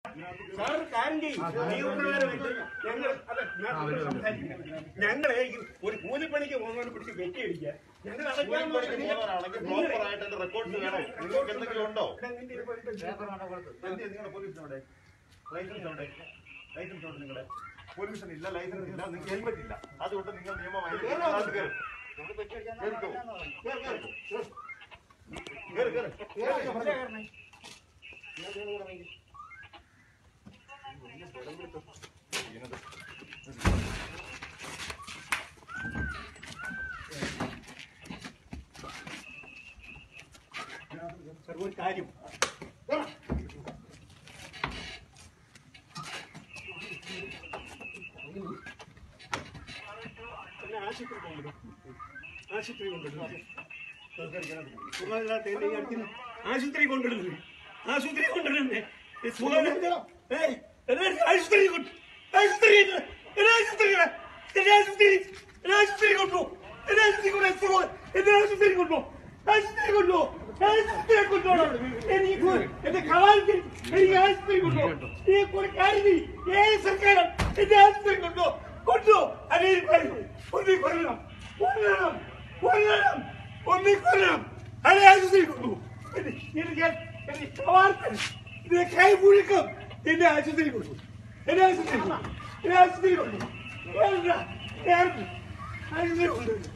Sir ഒരു കാര്യം ചെയ്യും നിയമപ്രകാരമായിട്ട് ഞങ്ങൾ അതെ ഞാൻ സംസാരിക്കാം. ഞങ്ങളെ ഈ ഒരു കൂലിപ്പണിക്ക് പോകുന്നവനെ പിടിച്ച് വെട്ടി അടിക്കുക ഞങ്ങൾ അടയ്ക്കാൻ പോകുന്നവരാണെങ്കിൽ പ്രോപ്പർ ആയിട്ട് അതിന്റെ റെക്കോർഡ്സ് വേണം നിങ്ങൾക്ക് എന്തെങ്കിലും ഉണ്ടോ എന്ത് നിങ്ങളുടെ പോലീസിന് അവിടെ ലൈസൻസ് ഉണ്ട് ലൈസൻസ് ഉണ്ട് നിങ്ങളുടെ പോലീസിന് ഇല്ല ലൈസൻസ് ഇല്ല നിങ്ങൾക്ക് ഹെൽമെറ്റ് ഇല്ല അതുകൊണ്ട് നിങ്ങൾ നിയമമായി അതിനകത്ത് കയറും. കേറിക്കോ. കേറ്, കേറ്. കേറ്, കേറ്. സാർ ഒരു കാര്യം എന്നെ ആശുപത്രി കൊണ്ടുവിടും ആശുപത്രി കൊണ്ടുവിടും സുഖമില്ലാത്ത എന്നെ ഈ അടുത്ത് ആശുപത്രി കൊണ്ടിടുന്നു ആശുപത്രി കൊണ്ടിടുന്നേ ഈ സുഖമില്ലാത്ത ഏയ്, എന്നെ എടുത്ത് ആശുപത്രി കൊണ്ട് ആശുപത്രി എന്നെ ആശുപത്രി എന്നെ ആശുപത്രി എന്നെ ആശുപത്രി കൊണ്ടു എന്നെ ആശുപത്രി കൊണ്ട് സുഖം എന്നെ ആശുപത്രി കൊണ്ടു ആശുപത്രി കൊണ്ടു ആശുപത്രി കൊണ്ടുപോകണം എനിക്ക് എന്റെ കവാലത്തിൽ എനിക്ക് ആശുപത്രി കൊണ്ടു ഈ കൂടെ കാര്യം ഏത് സർക്കാരും എന്റെ ആശുപത്രി കൊണ്ടു കൊണ്ടു അതേ പറയും ഒന്നി കൊല്ലണം കൊല്ലണം കൊല്ലണം ഒന്നി കൊല്ലണം അതേ ആശുപത്രി കൊണ്ടു എനിക്ക് എന്റെ കവാലത്തിൽ ഇത് കൈ മുഴുക്കം എന്റെ ആശുപത്രി കൊണ്ടു എന്റെ ആശുപത്രി കൊണ്ടു എന്റെ ആശുപത്രി കൊണ്ടു ആശുപത്രി കൊണ്ടു